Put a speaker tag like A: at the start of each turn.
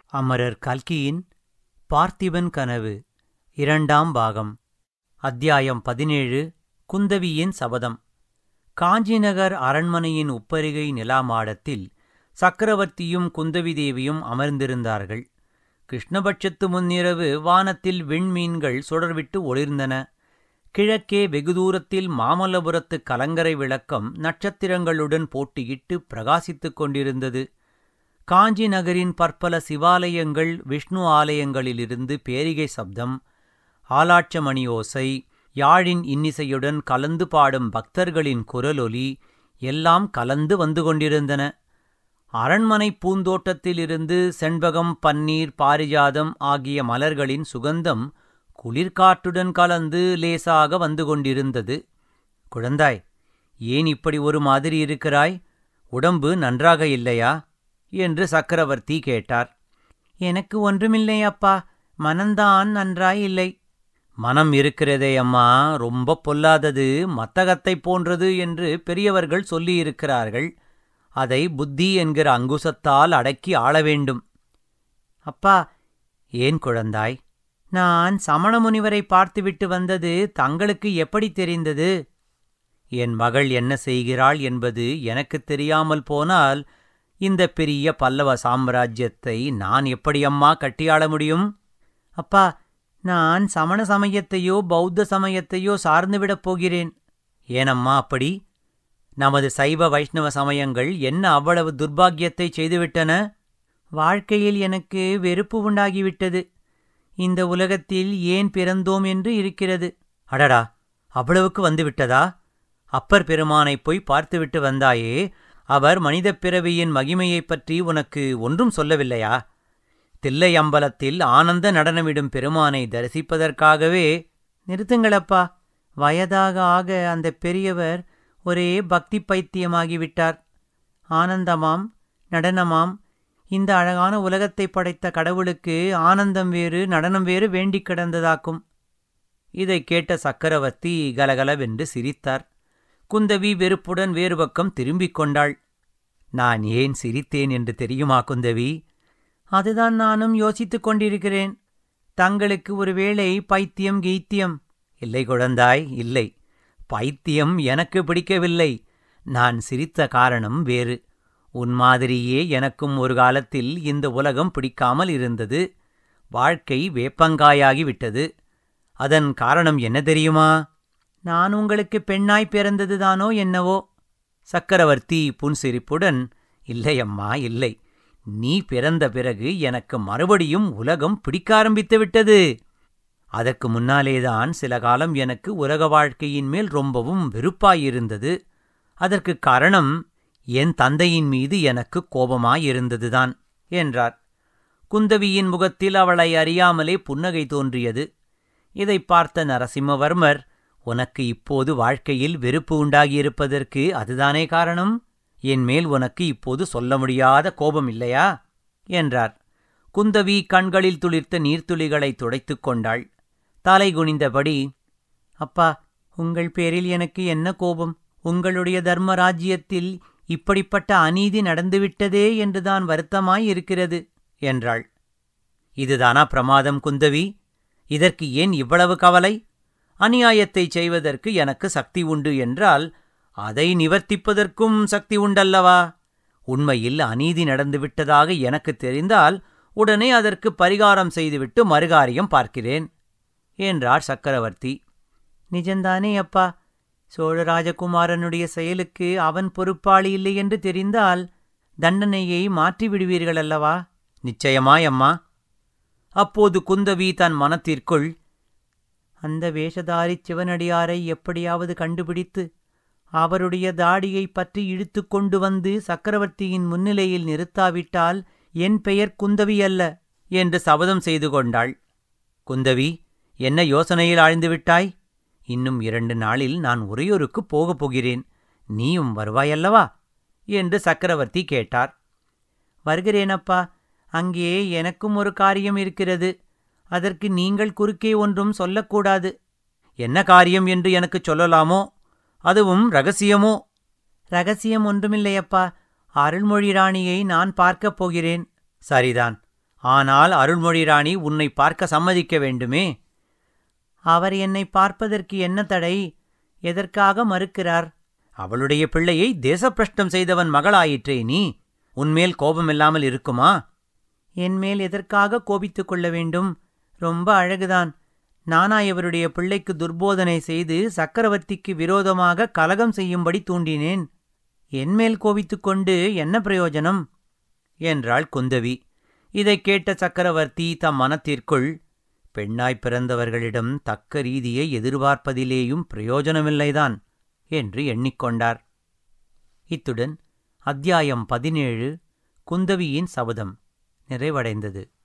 A: அமரர் கல்கியின் பார்த்திபன் கனவு இரண்டாம் பாகம் அத்தியாயம் பதினேழு குந்தவியின் சபதம் காஞ்சிநகர் அரண்மனையின் உப்பருகை நிலாமாடத்தில் சக்கரவர்த்தியும் குந்தவி தேவியும் அமர்ந்திருந்தார்கள் கிருஷ்ணபட்சத்து முன்னிரவு வானத்தில் விண்மீன்கள் சுடர்விட்டு ஒளிர்ந்தன கிழக்கே வெகு தூரத்தில் மாமல்லபுரத்து கலங்கரை விளக்கம் நட்சத்திரங்களுடன் போட்டியிட்டு பிரகாசித்துக் கொண்டிருந்தது காஞ்சி நகரின் பற்பல சிவாலயங்கள் விஷ்ணு ஆலயங்களிலிருந்து பேரிகை சப்தம் ஆலாட்ச மணி ஓசை யாழின் இன்னிசையுடன் கலந்து பாடும் பக்தர்களின் குரலொலி எல்லாம் கலந்து வந்து கொண்டிருந்தன அரண்மனை பூந்தோட்டத்திலிருந்து செண்பகம் பன்னீர் பாரிஜாதம் ஆகிய மலர்களின் சுகந்தம் குளிர்காற்றுடன் கலந்து லேசாக வந்து கொண்டிருந்தது குழந்தாய் ஏன் இப்படி ஒரு மாதிரி இருக்கிறாய் உடம்பு நன்றாக இல்லையா என்று சக்கரவர்த்தி கேட்டார் எனக்கு ஒன்றுமில்லை அப்பா மனந்தான் நன்றாய் இல்லை மனம் இருக்கிறதே அம்மா ரொம்ப பொல்லாதது மத்தகத்தைப் போன்றது என்று பெரியவர்கள் சொல்லியிருக்கிறார்கள் அதை புத்தி என்கிற அங்குசத்தால் அடக்கி ஆள வேண்டும் அப்பா ஏன் குழந்தாய் நான் சமண முனிவரை பார்த்துவிட்டு வந்தது தங்களுக்கு எப்படி தெரிந்தது என் மகள் என்ன செய்கிறாள் என்பது எனக்குத் தெரியாமல் போனால் இந்த பெரிய பல்லவ சாம்ராஜ்யத்தை நான் எப்படி அம்மா கட்டியாள முடியும் அப்பா நான் சமண சமயத்தையோ பௌத்த சமயத்தையோ சார்ந்துவிடப் போகிறேன் ஏனம்மா அப்படி நமது சைவ வைஷ்ணவ சமயங்கள் என்ன அவ்வளவு துர்பாக்கியத்தை செய்துவிட்டன வாழ்க்கையில் எனக்கு வெறுப்பு உண்டாகிவிட்டது இந்த உலகத்தில் ஏன் பிறந்தோம் என்று இருக்கிறது அடடா அவ்வளவுக்கு வந்துவிட்டதா அப்பர் பெருமானை போய் பார்த்துவிட்டு வந்தாயே அவர் மனிதப் பிறவியின் மகிமையைப் பற்றி உனக்கு ஒன்றும் சொல்லவில்லையா தில்லை அம்பலத்தில் ஆனந்த நடனமிடும் பெருமானை தரிசிப்பதற்காகவே நிறுத்துங்களப்பா வயதாக ஆக அந்த பெரியவர் ஒரே பக்தி பைத்தியமாகிவிட்டார் ஆனந்தமாம் நடனமாம் இந்த அழகான உலகத்தை படைத்த கடவுளுக்கு ஆனந்தம் வேறு நடனம் வேறு வேண்டிக் கிடந்ததாக்கும் இதைக் கேட்ட சக்கரவர்த்தி கலகலவென்று சிரித்தார் குந்தவி வெறுப்புடன் வேறு பக்கம் திரும்பிக் கொண்டாள் நான் ஏன் சிரித்தேன் என்று தெரியுமா குந்தவி அதுதான் நானும் யோசித்துக் கொண்டிருக்கிறேன் தங்களுக்கு ஒருவேளை பைத்தியம் கீத்தியம் இல்லை குழந்தாய் இல்லை பைத்தியம் எனக்கு பிடிக்கவில்லை நான் சிரித்த காரணம் வேறு உன் மாதிரியே எனக்கும் ஒரு காலத்தில் இந்த உலகம் பிடிக்காமல் இருந்தது வாழ்க்கை வேப்பங்காயாகி விட்டது அதன் காரணம் என்ன தெரியுமா நான் உங்களுக்கு பெண்ணாய் பிறந்ததுதானோ என்னவோ சக்கரவர்த்தி புன்சிரிப்புடன் இல்லையம்மா இல்லை நீ பிறந்த பிறகு எனக்கு மறுபடியும் உலகம் பிடிக்க ஆரம்பித்து விட்டது அதற்கு முன்னாலேதான் சில காலம் எனக்கு உலக வாழ்க்கையின் மேல் ரொம்பவும் வெறுப்பாயிருந்தது அதற்கு காரணம் என் தந்தையின் மீது எனக்கு கோபமாயிருந்ததுதான் என்றார் குந்தவியின் முகத்தில் அவளை அறியாமலே புன்னகை தோன்றியது இதைப் பார்த்த நரசிம்மவர்மர் உனக்கு இப்போது வாழ்க்கையில் வெறுப்பு உண்டாகியிருப்பதற்கு அதுதானே காரணம் என் மேல் உனக்கு இப்போது சொல்ல முடியாத கோபம் இல்லையா என்றார் குந்தவி கண்களில் துளிர்த்த நீர்த்துளிகளை துடைத்துக் கொண்டாள் தலை குனிந்தபடி அப்பா உங்கள் பேரில் எனக்கு என்ன கோபம் உங்களுடைய தர்ம ராஜ்யத்தில் இப்படிப்பட்ட அநீதி நடந்துவிட்டதே என்றுதான் வருத்தமாய் இருக்கிறது என்றாள் இதுதானா பிரமாதம் குந்தவி இதற்கு ஏன் இவ்வளவு கவலை அநியாயத்தை செய்வதற்கு எனக்கு சக்தி உண்டு என்றால் அதை நிவர்த்திப்பதற்கும் சக்தி உண்டல்லவா உண்மையில் அநீதி நடந்துவிட்டதாக எனக்கு தெரிந்தால் உடனே அதற்கு பரிகாரம் செய்துவிட்டு மறுகாரியம் பார்க்கிறேன் என்றார் சக்கரவர்த்தி நிஜந்தானே அப்பா சோழராஜகுமாரனுடைய செயலுக்கு அவன் பொறுப்பாளி இல்லை என்று தெரிந்தால் தண்டனையை மாற்றிவிடுவீர்கள் அல்லவா நிச்சயமாய் அம்மா அப்போது குந்தவி தன் மனத்திற்குள் அந்த வேஷதாரி சிவனடியாரை எப்படியாவது கண்டுபிடித்து அவருடைய தாடியை பற்றி இழுத்து கொண்டு வந்து சக்கரவர்த்தியின் முன்னிலையில் நிறுத்தாவிட்டால் என் பெயர் குந்தவி அல்ல என்று சபதம் செய்து கொண்டாள் குந்தவி என்ன யோசனையில் ஆழ்ந்துவிட்டாய் இன்னும் இரண்டு நாளில் நான் உறையூருக்குப் போகப் போகிறேன் நீயும் வருவாயல்லவா என்று சக்கரவர்த்தி கேட்டார் வருகிறேனப்பா அங்கே எனக்கும் ஒரு காரியம் இருக்கிறது அதற்கு நீங்கள் குறுக்கே ஒன்றும் சொல்லக்கூடாது என்ன காரியம் என்று எனக்குச் சொல்லலாமோ அதுவும் ரகசியமோ ரகசியம் ஒன்றுமில்லையப்பா அருள்மொழி ராணியை நான் பார்க்கப் போகிறேன் சரிதான் ஆனால் அருள்மொழி ராணி உன்னை பார்க்க சம்மதிக்க வேண்டுமே அவர் என்னை பார்ப்பதற்கு என்ன தடை எதற்காக மறுக்கிறார் அவளுடைய பிள்ளையை தேசப்பிரஷ்டம் செய்தவன் மகளாயிற்றே நீ உன்மேல் கோபமில்லாமல் இருக்குமா என்மேல் எதற்காக கோபித்துக் கொள்ள வேண்டும் ரொம்ப அழகுதான் நானா இவருடைய பிள்ளைக்கு துர்போதனை செய்து சக்கரவர்த்திக்கு விரோதமாக கலகம் செய்யும்படி தூண்டினேன் என்மேல் கோபித்துக் கொண்டு என்ன பிரயோஜனம் என்றாள் குந்தவி இதைக் கேட்ட சக்கரவர்த்தி தம் மனத்திற்குள் பெண்ணாய்ப் பிறந்தவர்களிடம் தக்க ரீதியை எதிர்பார்ப்பதிலேயும் பிரயோஜனமில்லைதான் என்று எண்ணிக்கொண்டார் இத்துடன் அத்தியாயம் பதினேழு குந்தவியின் சபதம் நிறைவடைந்தது